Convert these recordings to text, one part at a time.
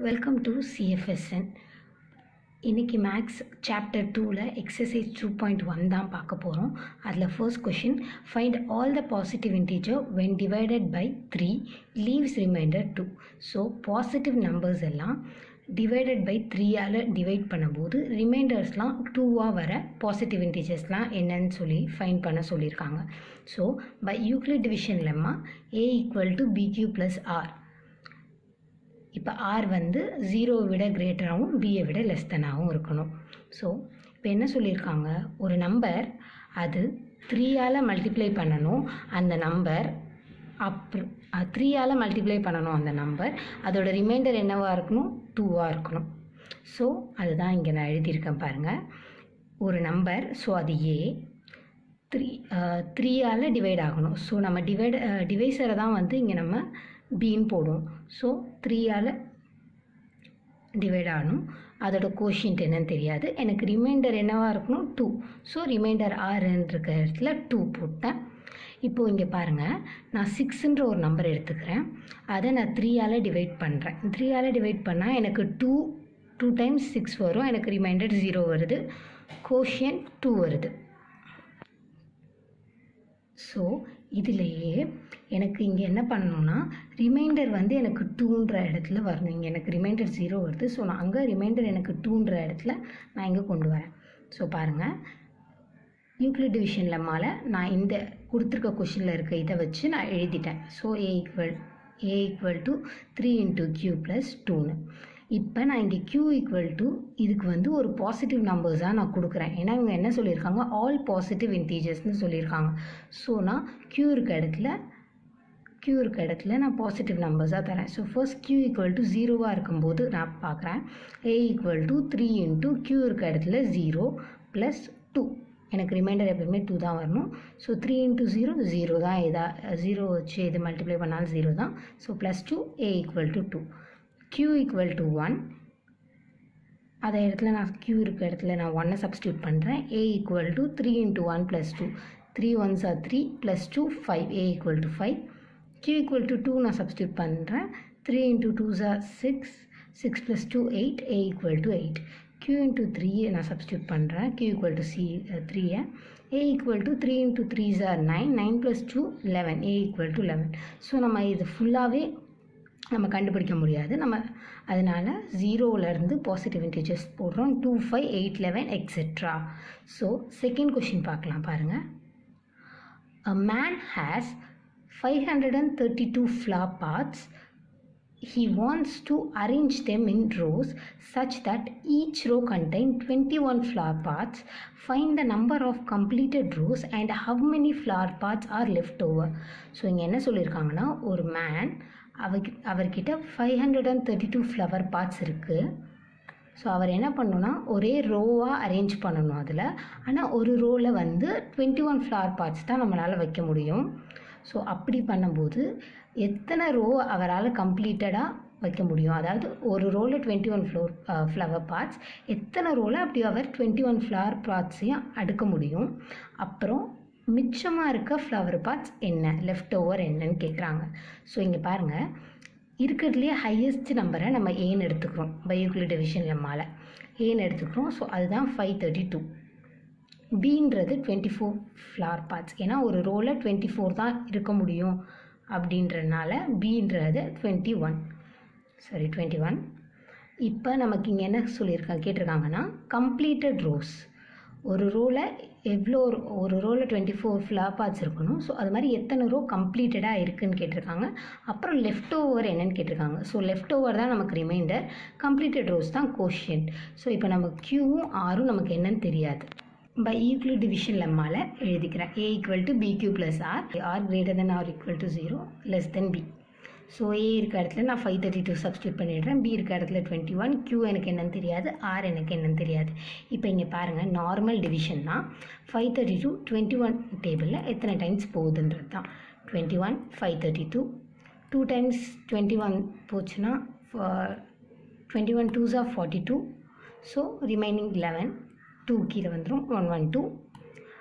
welcome to CFSN இன்றைக்கி maths chapter டூவில் exercise two point one தான் பார்க்க போகிறோம் அதில் first question find all the positive integer when divided by three leaves remainder two so positive numbers எல்லாம் divided by த்ரீயால் divide பண்ணும்போது ரிமைண்டர்ஸ்லாம் டூவாக வர பாசிட்டிவ் இன்டீஜர்ஸ்லாம் என்னன்னு சொல்லி ஃபைண்ட் பண்ண சொல்லியிருக்காங்க so by Euclid division lemma A equal to BQ plus R இப்போ ஆர் வந்து ஜீரோவை விட கிரேட்டராகவும் பியை விட லெஸ் தெனாகவும் இருக்கணும் ஸோ இப்போ என்ன சொல்லியிருக்காங்க ஒரு நம்பர் அது த்ரீயால் மல்டிப்ளை பண்ணணும் அந்த நம்பர் அப்புறம் த்ரீயால் மல்டிப்ளை பண்ணணும் அந்த நம்பர் அதோட ரிமைண்டர் என்னவாக இருக்கணும் டூவாக இருக்கணும் ஸோ அதுதான் இங்கே நான் எழுதியிருக்கேன் பாருங்கள் ஒரு நம்பர் ஸோ அது ஏ த்ரீ த்ரீயால் டிவைட் ஆகணும் ஸோ நம்ம டிவைட் டிவைஸரை தான் வந்து இங்கே நம்ம பீன் போடுவோம் ஸோ த்ரீயால் டிவைட் ஆகணும் அதோட கோஷியன்ட் என்னன்னு தெரியாது எனக்கு ரிமைண்டர் என்னவாக இருக்கணும் டூ ஸோ ரிமைண்டர் ஆறுன்ற இடத்துல டூ போட்டேன் இப்போது இங்கே பாருங்கள் நான் சிக்ஸுன்ற ஒரு நம்பர் எடுத்துக்கிறேன் அதை நான் த்ரீயால் டிவைட் பண்ணுறேன் த்ரீயால் டிவைட் பண்ணால் எனக்கு டூ டூ டைம்ஸ் சிக்ஸ் வரும் எனக்கு ரிமைண்டர் ஜீரோ வருது கோஷியன் டூ வருது ஸோ இதிலேயே எனக்கு இங்கே என்ன பண்ணணும்னா ரிமைண்டர் வந்து எனக்கு டூன்ற இடத்துல வரணும் இங்கே எனக்கு ரிமைண்டர் ஜீரோ வருது ஸோ நான் அங்கே ரிமைண்டர் எனக்கு டூன்ற இடத்துல நான் இங்கே கொண்டு வரேன் ஸோ பாருங்கள் யூக்ளிட் டிவிஷன் லெம்மால நான் இந்த கொடுத்துருக்க கொஷினில் இருக்க இதை வச்சு நான் எழுதிட்டேன் so A equal A equal to three into Q plus டூன்னு இப்போ நான் இங்கே க்யூ ஈக்குவல் டு இதுக்கு வந்து ஒரு பாசிட்டிவ் நம்பர்ஸாக நான் கொடுக்குறேன் ஏன்னா இவங்க என்ன சொல்லியிருக்காங்க ஆல் பாசிட்டிவ் இன்டீஜர்ஸ்னு சொல்லியிருக்காங்க ஸோ நான் க்யூ இருக்க இடத்துல க்யூ இருக்க இடத்துல நான் பாசிட்டிவ் நம்பர்ஸாக தரேன் so first Q equal to ஜீரோவாக இருக்கும்போது நான் பார்க்குறேன் A equal to three into Q இருக்க இடத்துல ஜீரோ ப்ளஸ் டூ எனக்கு ரிமைண்டர் எப்பவுமே டூ தான் வரணும் so three into zero zero தான் எதா ஜீரோ வச்சு எது மல்டிப்ளை பண்ணாலும் ஜீரோ தான் so plus two A equal to two q equal to one அதே இடத்துல நான் q இருக்க இடத்துல நான் ஒன்னை சப்ஸ்டியூட் பண்ணுறேன் a equal to three into one plus two three ones are three plus two five A equal to five q equal to two நான் substitute பண்ணுறேன் three into twos are six six plus two eight A equal to eight q into three நான் substitute பண்ணுறேன் q equal to C த்ரீயை a equal to three into threes are nine nine plus two eleven A equal to eleven so நம்ம இது ஃபுல்லாகவே நம்ம கண்டுபிடிக்க முடியாது நம்ம அதனால் ஜீரோவிலேருந்து பாசிட்டிவ் இன்டீஜர்ஸ் போடுறோம் two five eight eleven etcetera so second question பார்க்கலாம் பாருங்கள் a man has five hundred and thirty two flower parts he wants to arrange them in rows such that each row contain 21 flower parts find the number of completed rows and how many flower parts are left over so இங்கே என்ன சொல்லியிருக்காங்கன்னா ஒரு man அவர் அவர்கிட்ட five hundred and thirty two flower parts இருக்குது so அவர் என்ன பண்ணணும்னா ஒரே ரோவாக அரேஞ்ச் பண்ணணும் அதில் ஆனால் ஒரு ரோவில் வந்து டுவெண்ட்டி ஒன் ஃப்ளவர் பார்ட்ஸ் தான் நம்மளால் வைக்க முடியும் ஸோ அப்படி பண்ணும்போது எத்தனை ரோ அவரால் கம்ப்ளீட்டடாக வைக்க முடியும் அதாவது ஒரு ரோவில் twenty one floor flower parts எத்தனை ரோவில் அப்படி அவர் டுவெண்ட்டி ஒன் ஃப்ளவர் பார்ட்ஸையும் அடுக்க முடியும் அப்புறம் மிச்சமாக இருக்க ஃப்ளவர் பார்ட்ஸ் என்ன லெஃப்ட் ஓவர் என்னன்னு கேட்குறாங்க ஸோ இங்கே பாருங்கள் இருக்கிறதுலே ஹையஸ்ட் நம்பரை நம்ம ஏன்னு எடுத்துக்கிறோம் பயோகுலி டிவிஷன் லெம்மால் ஏன்னு எடுத்துக்கிறோம் ஸோ அதுதான் ஃபைவ் தேர்ட்டி டூ பீன்றது டுவெண்ட்டி ஃபோர் ஃப்ளார் பார்ட்ஸ் ஏன்னா ஒரு ரோவில் டுவெண்ட்டி ஃபோர் தான் இருக்க முடியும் அப்படின்றனால பீன்றது twenty one sorry twenty one இப்போ நமக்கு இங்கே என்ன சொல்லியிருக்காங்க கேட்டிருக்காங்கன்னா கம்ப்ளீட்டட் ரோஸ் ஒரு ரோவில் எவ்வளோ ஒரு ரோவில் டுவெண்ட்டி ஃபோர் ஃப்ளார் பார்ட்ஸ் இருக்கணும் ஸோ அது மாதிரி எத்தனை ரோ கம்ப்ளீட்டடாக இருக்குதுன்னு கேட்டிருக்காங்க அப்புறம் லெஃப்ட் ஓவர் என்னன்னு கேட்டிருக்காங்க ஸோ லெஃப்ட் ஓவர் தான் நமக்கு ரிமைண்டர் கம்ப்ளீட்டட் ரோஸ் தான் கோஷியன்ட் ஸோ இப்போ நம்ம க்யூவும் ஆரும் நமக்கு என்னன்னு தெரியாது பை ஈக்குவல் டிவிஷன் லெம்மால எழுதிக்கிறேன் A equal to B Q plus R R greater than R equal to zero less than B so A இருக்க இடத்துல நான் ஃபைவ் தேர்ட்டி டூ சப்ஸ்டியூட் பண்ணிடுறேன் பி இருக்க இடத்துல டுவெண்ட்டி ஒன் க்யூ எனக்கு என்னன்னு தெரியாது ஆர் எனக்கு என்னன்னு தெரியாது இப்போ இங்கே பாருங்கள் நார்மல் டிவிஷன் தான் five thirty two twenty one டேபிளில் எத்தனை டைம்ஸ் போகுதுன்றது தான் twenty one five thirty two two times twenty one போச்சுன்னா twenty one twos of forty two so remaining eleven two கீழே வந்துடும் ஒன் ஒன் டூ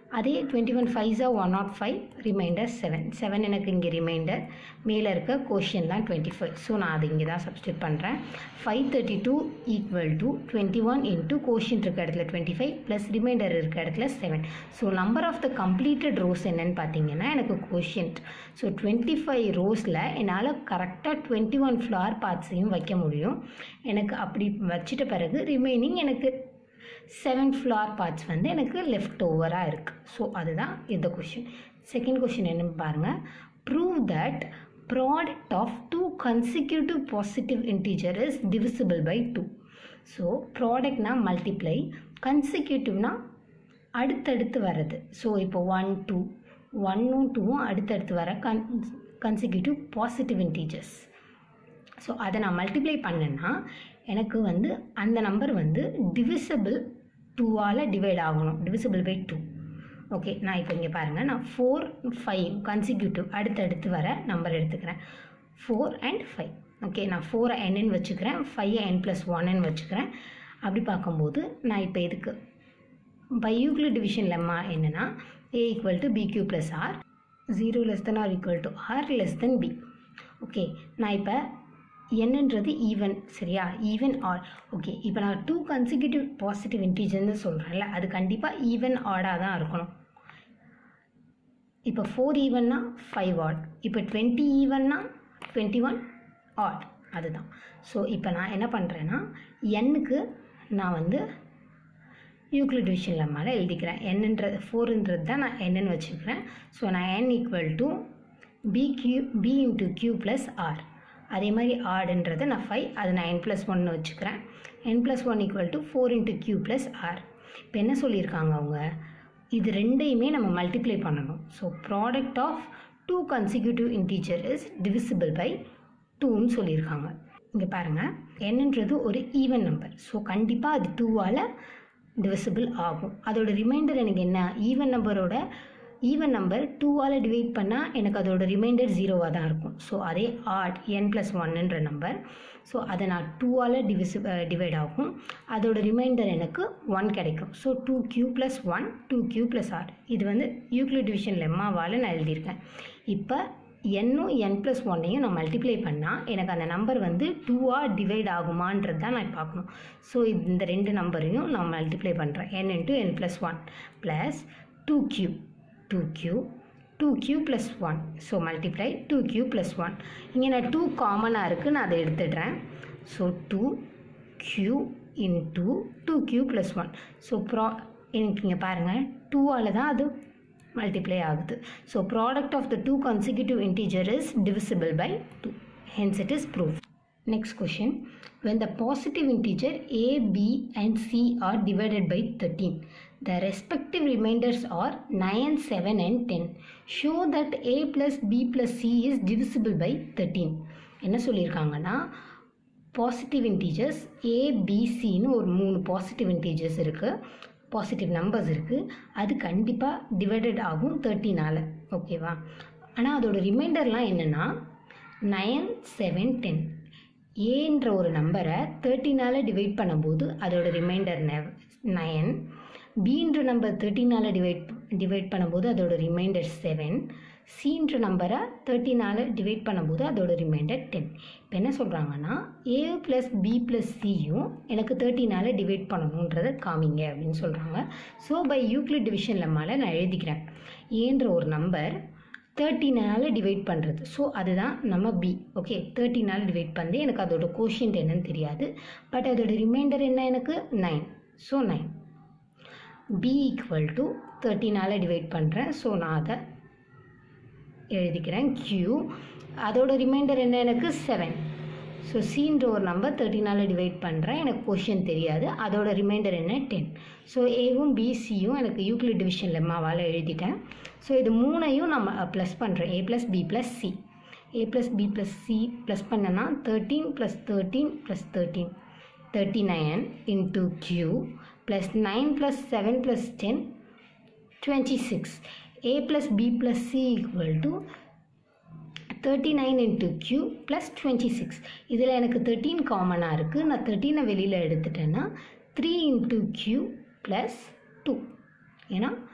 அதே டுவெண்ட்டி ஒன் ஃபைவ்ஸா one nought five remainder seven seven எனக்கு இங்கே reminder மேலே இருக்க கோஷன் தான் டுவெண்ட்டி ஃபைவ் ஸோ நான் அது இங்கே தான் சப்ஸ்டியூட் பண்ணுறேன் five thirty two equal to twenty one into quotient இருக்க இடத்துல டுவெண்ட்டி ஃபைவ் ப்ளஸ் ரிமைண்டர் இருக்க இடத்துல seven so number of the completed rows என்னன்னு பார்த்தீங்கன்னா எனக்கு கோஷியன்ட் ஸோ டுவெண்ட்டி ஃபைவ் ரோஸில் என்னால் கரெக்டாக டுவெண்ட்டி ஒன் ஃப்ளவர் பார்ட்ஸையும் வைக்க முடியும் எனக்கு அப்படி வச்சிட்ட பிறகு ரிமைனிங் எனக்கு செவன் ஃப்ளார் பார்ட்ஸ் வந்து எனக்கு லெஃப்ட் ஓவராக இருக்குது ஸோ அதுதான் இந்த கொஷின் செகண்ட் கொஷின் என்னன்னு பாருங்கள் prove that product of two consecutive positive integer is divisible by two so ப்ராடக்ட்னா மல்டிப்ளை கன்சிக்யூட்டிவ்னா அடுத்தடுத்து வர்றது ஸோ இப்போ ஒன் டூ ஒன்னும் டூவும் அடுத்தடுத்து வர கன் கன்சிக்யூட்டிவ் பாசிட்டிவ் இன்டீஜர்ஸ் ஸோ அதை நான் மல்டிப்ளை பண்ணேன்னா எனக்கு வந்து அந்த நம்பர் வந்து டிவிசபிள் டூவால் டிவைட் ஆகணும் டிவிசபிள் பை டூ ஓகே நான் இப்போ இங்கே பாருங்கள் நான் ஃபோர் ஃபைவ் கன்சிக்யூட்டிவ் அடுத்தடுத்து வர நம்பர் எடுத்துக்கிறேன் ஃபோர் அண்ட் ஃபைவ் ஓகே நான் ஃபோரை என்னு வச்சுக்கிறேன் ஃபைவ் என் ப்ளஸ் ஒன்னு வச்சுக்கிறேன் அப்படி பார்க்கும்போது நான் இப்போ இதுக்கு பை யூக்ளிட் டிவிஷன் லெம்மா என்னென்னா A equal to B Q plus R zero less than R equal to R less than B okay நான் இப்போ என்னன்றது ஈவன் சரியா ஈவன் ஆட் ஓகே இப்போ நான் டூ கன்சிக்யூட்டிவ் பாசிட்டிவ் இன்டீஜர்னு சொல்கிறேன்ல அது கண்டிப்பாக ஈவன் ஆடாக தான் இருக்கணும் இப்போ ஃபோர் ஈவன்னா ஃபைவ் ஆட் இப்போ டுவெண்ட்டி ஈவன்னா டுவெண்ட்டி ஒன் ஆட் அதுதான் ஸோ இப்போ நான் என்ன பண்ணுறேன்னா எண்ணுக்கு நான் வந்து யூக்ளிட் டிவிஷன் லெம்மால எழுதிக்கிறேன் என்னன்றது ஃபோருன்றது தான் நான் என்னன்னு வச்சுக்கிறேன் ஸோ நான் N equal to B Q B into Q plus R அதே மாதிரி ஆடுன்றதை நான் ஃபைவ் அது நான் என் ப்ளஸ் ஒன்னு வச்சுக்கிறேன் N plus one equal to four into Q plus R இப்போ என்ன சொல்லியிருக்காங்க அவங்க இது ரெண்டையுமே நம்ம மல்டிப்ளை பண்ணணும் so product of two consecutive integer is divisible by டூன்னு சொல்லியிருக்காங்க இங்கே பாருங்கள் என்னன்றது ஒரு ஈவன் நம்பர் ஸோ கண்டிப்பாக அது டூவால் டிவிசிபிள் ஆகும் அதோட ரிமைண்டர் எனக்கு என்ன ஈவன் நம்பரோட ஈவன் நம்பர் டூவால் டிவைட் பண்ணால் எனக்கு அதோட ரிமைண்டர் ஜீரோவாக தான் இருக்கும் ஸோ அதே ஆட் என் ப்ளஸ் ஒன்னுன்ற நம்பர் ஸோ அதை நான் டூவால் டிவிசி டிவைட் ஆகும் அதோட ரிமைண்டர் எனக்கு ஒன் கிடைக்கும் so two Q plus one two Q plus R இது வந்து யூக்ளிட் டிவிஷன் லெம்மாவால் நான் எழுதியிருக்கேன் இப்போ என்னும் என் ப்ளஸ் ஒன்னையும் நான் மல்டிப்ளை பண்ணால் எனக்கு அந்த நம்பர் வந்து டூவாக டிவைட் ஆகுமான்றது தான் நான் பார்க்கணும் ஸோ இந்த ரெண்டு நம்பரையும் நான் மல்டிப்ளை பண்ணுறேன் N into N plus one plus two Q two Q two Q plus one so multiply two Q plus one இங்கே நான் டூ காமனாக இருக்குது நான் அதை எடுத்துடுறேன் so two Q into two Q plus one so ப்ரா எனக்கு இங்கே பாருங்கள் டூவால் தான் அது multiply ஆகுது so product of the two consecutive integer is divisible by 2 hence it is proved next question when the positive integer a b and c are divided by 13 the respective remainders are 9 7 and 10 show that a plus b plus c is divisible by 13 என்ன சொல்லியிருக்காங்கன்னா positive integers ஏபிசின்னு ஒரு மூணு positive integers இருக்குது positive numbers இருக்குது அது கண்டிப்பாக divided ஆகும் தேர்ட்டினால் ஓகேவா ஆனால் அதோட ரிமைண்டர்லாம் என்னென்னா நயன் செவன் டென் ஏன்ற ஒரு நம்பரை தேர்ட்டினால் டிவைட் பண்ணும்போது அதோட ரிமைண்டர் நயன் பீன்ற நம்பர் தேர்ட்டினால் டிவைட் டிவைட் பண்ணும்போது அதோட ரிமைண்டர் செவன் சின்ற நம்பரை தேர்ட்டினால் டிவைட் பண்ணும்போது அதோட ரிமைண்டர் டென் இப்போ என்ன சொல்கிறாங்கன்னா ஏ ப்ளஸ் பி ப்ளஸ் சியும் எனக்கு தேர்ட்டினால் டிவைட் பண்ணணுன்றதை காமிங்க அப்படின்னு சொல்கிறாங்க ஸோ பை யூக்ளிட் டிவிஷன் லெம்மால நான் எழுதிக்கிறேன் ஏன்ற ஒரு நம்பர் தேர்ட்டினால் டிவைட் பண்ணுறது ஸோ அதுதான் நம்ம பி ஓகே தேர்ட்டினால் டிவைட் பண்ணி எனக்கு அதோட கோஷியன்ட் என்னன்னு தெரியாது பட் அதோட ரிமைண்டர் என்ன எனக்கு nine so nine B equal to தேர்ட்டினால் டிவைட் பண்ணுறேன் ஸோ நான் அதை எழுதிக்கிறேன் க்யூ அதோட ரிமைண்டர் என்ன எனக்கு செவன் ஸோ சின்ற ஒரு நம்பர் தேர்ட்டினால் டிவைட் பண்ணுறேன் எனக்கு கொஷின் தெரியாது அதோட ரிமைண்டர் என்ன டென் ஸோ ஏவும் பிசியும் எனக்கு யூக்ளிட் டிவிஷன் லெம்மாவால் எழுதிட்டேன் ஸோ இது மூணையும் நம்ம ப்ளஸ் பண்ணுறேன் A plus B plus C A plus B plus C plus பண்ணனா thirteen plus thirteen plus thirteen thirty nine into Q plus nine plus seven plus ten twenty six a plus b plus c equal to 39 into q plus 26 இதில் எனக்கு 13 காமனாக இருக்குது நான் 13 வெளியில் எடுத்துட்டேன்னா 3 into q plus 2 ஏன்னா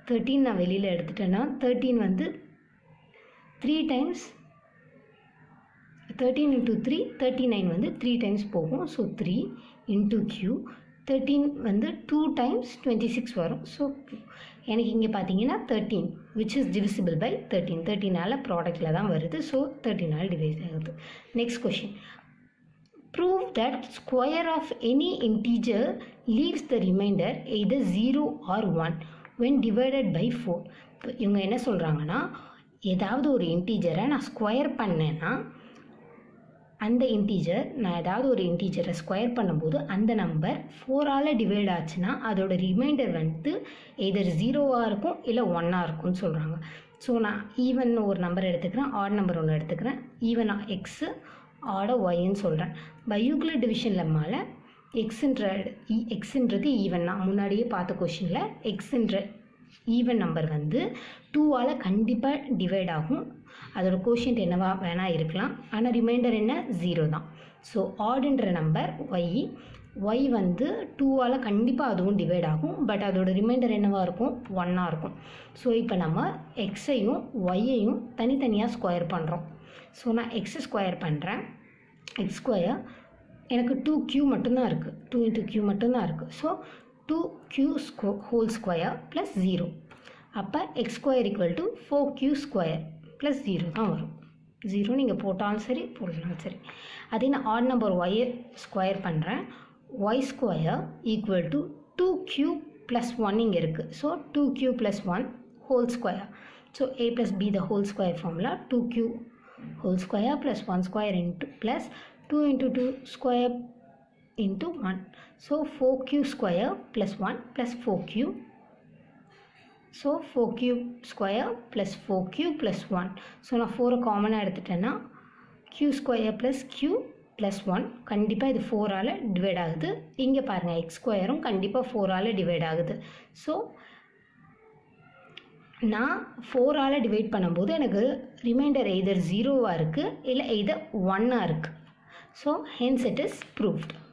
thirteen நான் வெளியில் எடுத்துட்டேன்னா தேர்ட்டீன் வந்து three times thirteen into three thirty nine வந்து த்ரீ டைம்ஸ் போகும் so three into Q thirteen வந்து டூ டைம்ஸ் டுவெண்ட்டி சிக்ஸ் வரும் ஸோ எனக்கு இங்கே பார்த்தீங்கன்னா thirteen which is divisible by thirteen தேர்ட்டினால் ப்ராடக்டில் தான் வருது ஸோ தேர்ட்டினால் டிவைஸ் ஆகுது next question prove that square of any integer leaves the remainder either 0 or 1 when divided by 4 இப்போ இவங்க என்ன சொல்கிறாங்கன்னா ஏதாவது ஒரு இன்டீஜரை நான் ஸ்கொயர் பண்ணேன்னா அந்த இன்டீஜர் நான் ஏதாவது ஒரு இன்டீஜரை ஸ்கொயர் பண்ணும்போது அந்த நம்பர் ஃபோரால் டிவைட் ஆச்சுன்னா அதோட ரிமைண்டர் வந்து எதர் ஜீரோவாக இருக்கும் இல்லை ஒன்னாக இருக்கும்னு சொல்கிறாங்க ஸோ நான் ஈவன் ஒரு நம்பர் எடுத்துக்கிறேன் ஆட் நம்பர் ஒன்று எடுத்துக்கிறேன் ஈவன் எக்ஸு ஆட ஒய்ன்னு சொல்கிறேன் பை யூக்ளிட் டிவிஷனில் மேலே எக்ஸுன்ற எக்ஸுன்றது ஈவன் நான் முன்னாடியே பார்த்த கொஷினில் எக்ஸுன்ற ஈவன் நம்பர் வந்து டூவால் கண்டிப்பாக டிவைட் ஆகும் அதோட கோஷியன்ட் என்னவா வேணால் இருக்கலாம் ஆனால் ரிமைண்டர் என்ன ஜீரோ தான் ஸோ ஆடுன்ற நம்பர் ஒய் ஒய் வந்து டூவால் கண்டிப்பாக அதுவும் டிவைட் ஆகும் பட் அதோட ரிமைண்டர் என்னவா இருக்கும் ஒன்னாக இருக்கும் ஸோ இப்போ நம்ம எக்ஸையும் ஒய்யையும் தனித்தனியாக ஸ்கொயர் பண்ணுறோம் ஸோ நான் எக்ஸ் ஸ்கொயர் பண்ணுறேன் எக்ஸ் ஸ்கொயர் எனக்கு டூ க்யூ மட்டும்தான் இருக்குது டூ இன்ட்டு க்யூ மட்டும்தான் இருக்குது so two Q square whole square plus zero அப்போ X square equal to four Q square plus zero தான் வரும் ஜீரோ நீங்கள் போட்டாலும் சரி போடலாம் சரி அதே நான் ஆட் நம்பர் ஒய்யை ஸ்கொயர் பண்ணுறேன் Y square equal to two Q plus one இங்கே இருக்குது so two Q plus one whole square so A plus B the whole square formula two Q whole square plus 1 square into plus 2 into 2 square into 1 so 4q square plus 1 plus 4q so 4q square plus 4q plus 1 so நான் 4 காமனாக எடுத்துட்டேன்னா q square plus q plus one கண்டிப்பாக இது ஃபோரால் divide ஆகுது இங்கே பாருங்கள் X ஸ்கொயரும் கண்டிப்பாக ஃபோரால் divide ஆகுது ஸோ நான் ஃபோரால் டிவைட் பண்ணும்போது எனக்கு ரிமைண்டர் எய்தர் ஜீரோவாக இருக்குது இல்லை எய்தர் ஒன்னாக இருக்குது so hence it is proved